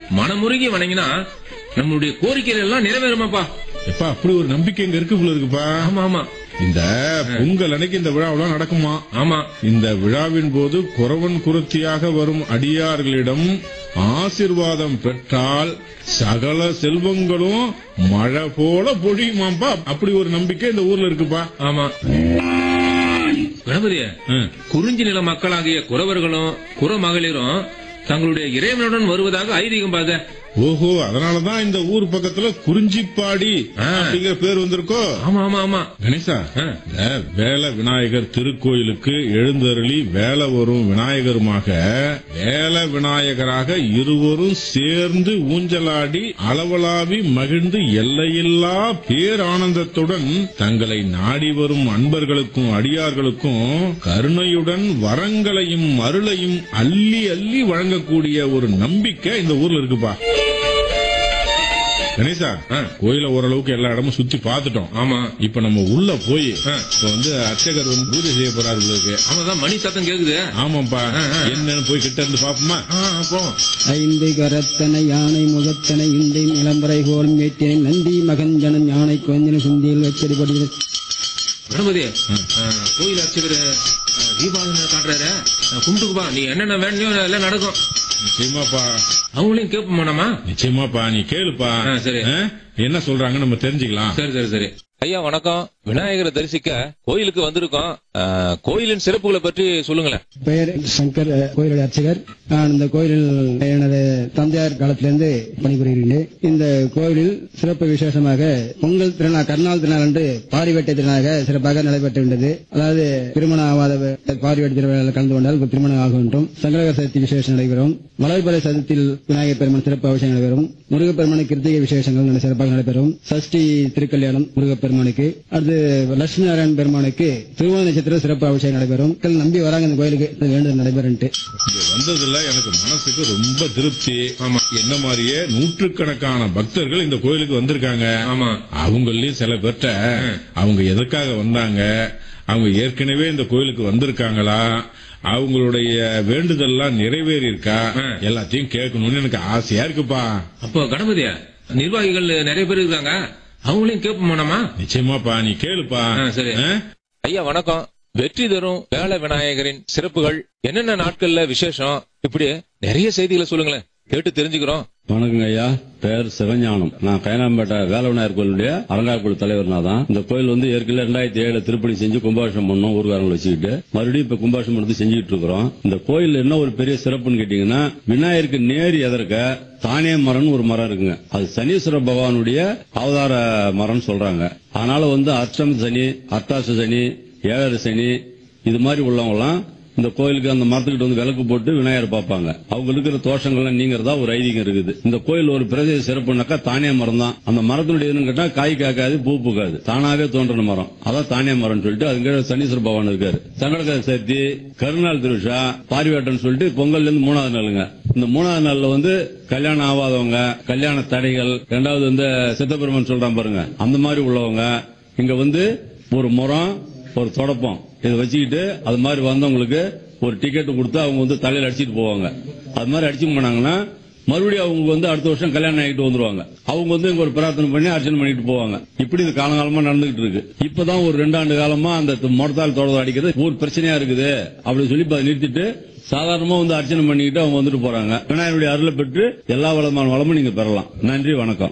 மனமுருகி வணங்கினா நம்மளுடைய கோரிக்கைகள் எல்லாம் நிறைவேறுமாப்பா எப்பா அப்படி ஒரு நம்பிக்கை இங்க இருக்கு போல இருக்குப்பா ஆமா ஆமா இந்த பொங்கல் அன்னைக்கு இந்த விழாவெல்லாம் நடக்குமா ஆமா இந்த விழாவின் போது குறவன் குருத்தியாக வரும் அடியார்களிடம் ஆசிர்வாதம் பெற்றால் சகல செல்வங்களும் மழை போல பொழியுமாம்பா அப்படி ஒரு நம்பிக்கை இந்த ஊர்ல இருக்குப்பா ஆமா கணபதிய ம். குறிஞ்சி நில மக்களாகிய குறவர்களும் குற மகளிரும் தங்களுடைய இறைவனுடன் வருவதாக ஐதீகம் பாத ஓஹோ அதனாலதான் இந்த ஊர் பக்கத்துல குறிஞ்சிப்பாடி ஆ. அப்படிங்கிற பேர் வந்திருக்கோ ஆமா ஆமா ஆமா கணேசா ஆ. இந்த வேல விநாயகர் திருக்கோயிலுக்கு எழுந்தருளி வேல வரும் விநாயகருமாக வேல விநாயகராக இருவரும் சேர்ந்து ஊஞ்சலாடி அளவலாவி மகிழ்ந்து எல்லையில்லா பேரானந்தத்துடன் தங்களை நாடி வரும் அன்பர்களுக்கும் அடியார்களுக்கும் கருணையுடன் வரங்களையும் அருளையும் அள்ளி அள்ளி வழங்கக்கூடிய ஒரு நம்பிக்கை இந்த ஊர்ல இருக்குப்பா கணேசா ஆ. கோயில ஓரளவுக்கு எல்லா இடமும் சுத்தி பார்த்துட்டோம் ஆமா இப்ப நம்ம உள்ள போய் ஆ. இப்ப வந்து அர்ச்சகர் வந்து பூஜை செய்ய போறாரு இருக்கு ஆமாதான் மணி சத்தம் கேக்குது ஆமாப்பா ஆ, ஆ. என்னன்னு போய் கிட்ட இருந்து பாப்போமா ஆ, போவோம் ஐந்து கரத்தனை யானை முகத்தனை இந்தை நிலம்பரை கோலம் ஏற்றினை நந்தி மகஞ்சனன் யானை கொஞ்சன சுந்தியில் வச்சடிபடுகிறது கணபதி ஆ, கோயில் அர்ச்சகர் தீபாவளி காட்டுறாரு கும்பிட்டுக்குப்பா நீ என்னென்ன வேணுமோ எல்லாம் நடக்கும் நிச்சயமாப்பா அவங்களையும் கேட்போமா நம்ம நிச்சயமாப்பா நீ கேளுப்பா ஆ, சரி. ஆ? என்ன சொல்றாங்க நம்ம தெரிஞ்சுக்கலாம் சரி சரி சரி ஐயா வணக்கம் விநாயகரை தரிசிக்க கோயிலுக்கு வந்திருக்கோம் ஆ, கோயிலின் சிறப்புகளை பற்றி சொல்லுங்களேன் பெயர் சங்கர் அஹ், கோயிலுடைய அர்ச்சகர் நான் இந்த கோயிலில் எனது தந்தையார் காலத்திலிருந்து பணிபுரிகிறேன் இந்த கோயிலில் சிறப்பு விசேஷமாக பொங்கல் திருநாள் கருநாள் திருநாள் அன்று பாரிவேட்டை திருநாளாக சிறப்பாக நடைபெற்றுள்ளது அதாவது திருமணம் ஆகாத பாரிவேட்டை திருவிழாவில் கலந்து கொண்டால் திருமணம் ஆகும் என்றும் சங்கரகர சதுர்த்தி விசேஷம் நடைபெறும் வளர்பறை சதுர்த்தியில் விநாயகர் பெருமான் சிறப்பு அவசியம் நடைபெறும் முருகப்பெருமான் கிருத்திகை விசேஷங்கள் நட- சிறப்பாக நடைபெறும் சஷ்டி திருக்கல்யாணம் முருகப்பெருமானுக்கு அடுத்து லட்சுமி நாராயண பெருமானுக்கு திருவோண நட்சத்திர சிறப்பு அவசியம் நடைபெறும் மக்கள் நம்பி வராங்க இந்த கோயிலுக்கு இது வேண்டுதல் நடைபெறும்ட்டு இங்க வந்ததுல எனக்கு மனசுக்கு ரொம்ப திருப்தி ஆமா. என்ன மாதிரியே நூற்றுக்கணக்கான பக்தர்கள் இந்த கோயிலுக்கு வந்திருக்காங்க ஆமா அவங்களையும் சில பேர்ட்ட அவங்க எதற்காக வந்தாங்க அவங்க ஏற்கனவே இந்த கோயிலுக்கு வந்திருக்காங்களா அவங்களுடைய வேண்டுதல்லாம் நிறைவேறி இருக்கா எல்லாத்தையும் கேட்கணும்னு எனக்கு ஆசையா இருக்குப்பா அப்போ கணபதியா நிர்வாகிகள் நிறைய பேர் இருக்காங்க அவங்களையும் கேட்போமா நம்ம நிச்சயமாப்பா நீ கேளுப்பா ஆ, சரி. ஆ? ஐயா வணக்கம் வெற்றி தரும் வேல விநாயகரின் சிறப்புகள் என்னென்ன நாட்கள்ல விசேஷம் இப்படி நிறைய செய்திகளை சொல்லுங்களேன் கேட்டு தெரிஞ்சுக்கிறோம் வணக்கங்க ஐயா பேர் சிவஞானம் நான் கயனாம்பேட்டை வேலவநாயர் கோயிலுடைய அலங்காரக்குழு தலைவர் நான் தான் இந்த கோயில் வந்து ஏற்கனவே ரெண்டாயிரத்தி ஏழு திருப்பணி செஞ்சு கும்பாபிஷம் பண்ணோம் ஊர்காரங்களை வச்சுக்கிட்டு மறுபடியும் இப்ப கும்பாபிஷம் பண்ணி செஞ்சுக்கிட்டு இருக்கிறோம் இந்த கோயில் என்ன ஒரு பெரிய சிறப்புன்னு கேட்டீங்கன்னா விநாயகருக்கு நேர் எதற்க தானே மரம்னு ஒரு மரம் இருக்குங்க அது சனீஸ்வர பகவானுடைய அவதார மரம்னு சொல்றாங்க அதனால வந்து அர்ச்சம் சனி அர்த்தாச சனி ஏழரை சனி இது மாதிரி உள்ளவங்கலாம் இந்த கோயிலுக்கு அந்த மரத்துக்கிட்ட வந்து விளக்கு போட்டு விநாயகர் பார்ப்பாங்க அவங்க இருக்கிற தோஷங்கள்லாம் நீங்கிறதா ஒரு ஐதீகம் இருக்குது இந்த கோயில் ஒரு பிரதேச சிறப்புனாக்கா தானே மரம் தான் அந்த மரத்தினுடைய எதுன்னு கேட்டா காய் காக்காது பூ பூக்காது தானாவே தோன்றின மரம் அதான் தானே மரம்னு சொல்லிட்டு அதுக்கு சனீஸ்வர பகவான் இருக்காரு சங்கடகர சதுர்த்தி கருநாள் திருவிழா பாரிவேட்டம்னு சொல்லிட்டு பொங்கல்ல இருந்து மூணாவது நாளுங்க இந்த மூணாவது நாள்ல வந்து கல்யாணம் ஆகாதவங்க கல்யாண தடைகள் ரெண்டாவது வந்து சித்தபெருமன் சொல்றான் பாருங்க அந்த மாதிரி உள்ளவங்க இங்க வந்து ஒரு முறம் ஒரு தொடப்பம் இதை வச்சுக்கிட்டு அது மாதிரி வந்தவங்களுக்கு ஒரு டிக்கெட் கொடுத்து அவங்க வந்து தலையில அடிச்சிட்டு போவாங்க அது மாதிரி அடிச்சு போனாங்கன்னா மறுபடியும் அவங்க வந்து அடுத்த வருஷம் கல்யாணம் ஆகிட்டு வந்துருவாங்க அவங்க வந்து இங்க ஒரு பிரார்த்தனை பண்ணி அர்ச்சனை பண்ணிட்டு போவாங்க இப்படி இது காலங்காலமா நடந்துகிட்டு இருக்கு இப்பதான் ஒரு ரெண்டாண்டு காலமா அந்த முடத்தால் தொடர்ந்து அடிக்கிறது ஊர் பிரச்சனையா இருக்குது அப்படின்னு சொல்லி இப்ப அதை நிறுத்திட்டு சாதாரணமா வந்து அர்ச்சனை பண்ணிக்கிட்டு அவங்க வந்துட்டு போறாங்க விநாயகருடைய அருளை பெற்று எல்லா வளமான வளமும் நீங்க பெறலாம் நன்றி வணக்கம்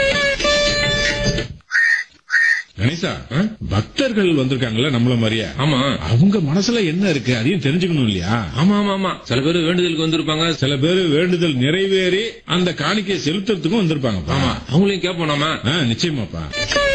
கணேசா பக்தர்கள் வந்திருக்காங்கல்ல நம்மள மாதிரியே ஆமா அவங்க மனசுல என்ன இருக்கு அதையும் தெரிஞ்சுக்கணும் இல்லையா ஆமா ஆமா ஆமா சில பேர் வேண்டுதலுக்கு வந்திருப்பாங்க சில பேர் வேண்டுதல் நிறைவேறி அந்த காணிக்கையை செலுத்துறதுக்கும் வந்திருப்பாங்க ஆமா அவங்களையும் கேட்போம் நாம நிச்சயமாப்பா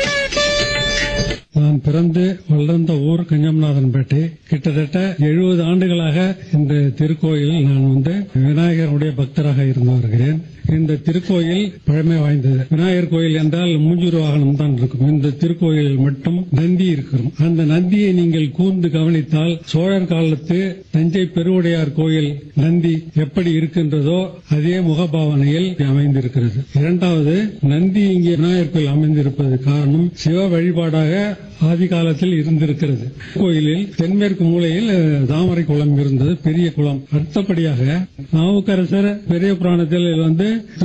நான் பிறந்து வளர்ந்த ஊர் கஞ்சம்நாதன்பேட்டை கிட்டத்தட்ட எழுபது ஆண்டுகளாக இந்த திருக்கோயிலில் நான் வந்து விநாயகருடைய பக்தராக இருந்து வருகிறேன் இந்த திருக்கோயில் பழமை வாய்ந்தது விநாயகர் கோயில் என்றால் மூஞ்சூர் வாகனம் தான் இருக்கும் இந்த திருக்கோயிலில் மட்டும் நந்தி இருக்கிறோம் அந்த நந்தியை நீங்கள் கூர்ந்து கவனித்தால் சோழர் காலத்து தஞ்சை பெருவுடையார் கோயில் நந்தி எப்படி இருக்கின்றதோ அதே முகபாவனையில் அமைந்திருக்கிறது இரண்டாவது நந்தி இங்கே விநாயகர் கோயில் அமைந்திருப்பது காரணம் சிவ வழிபாடாக ஆதி காலத்தில் இருந்திருக்கிறது கோயிலில் தென்மேற்கு மூலையில் அஹ், தாமரை குளம் இருந்தது பெரிய குளம் அடுத்தபடியாக நாவுக்கரசர் பெரிய புராணத்தில் வந்து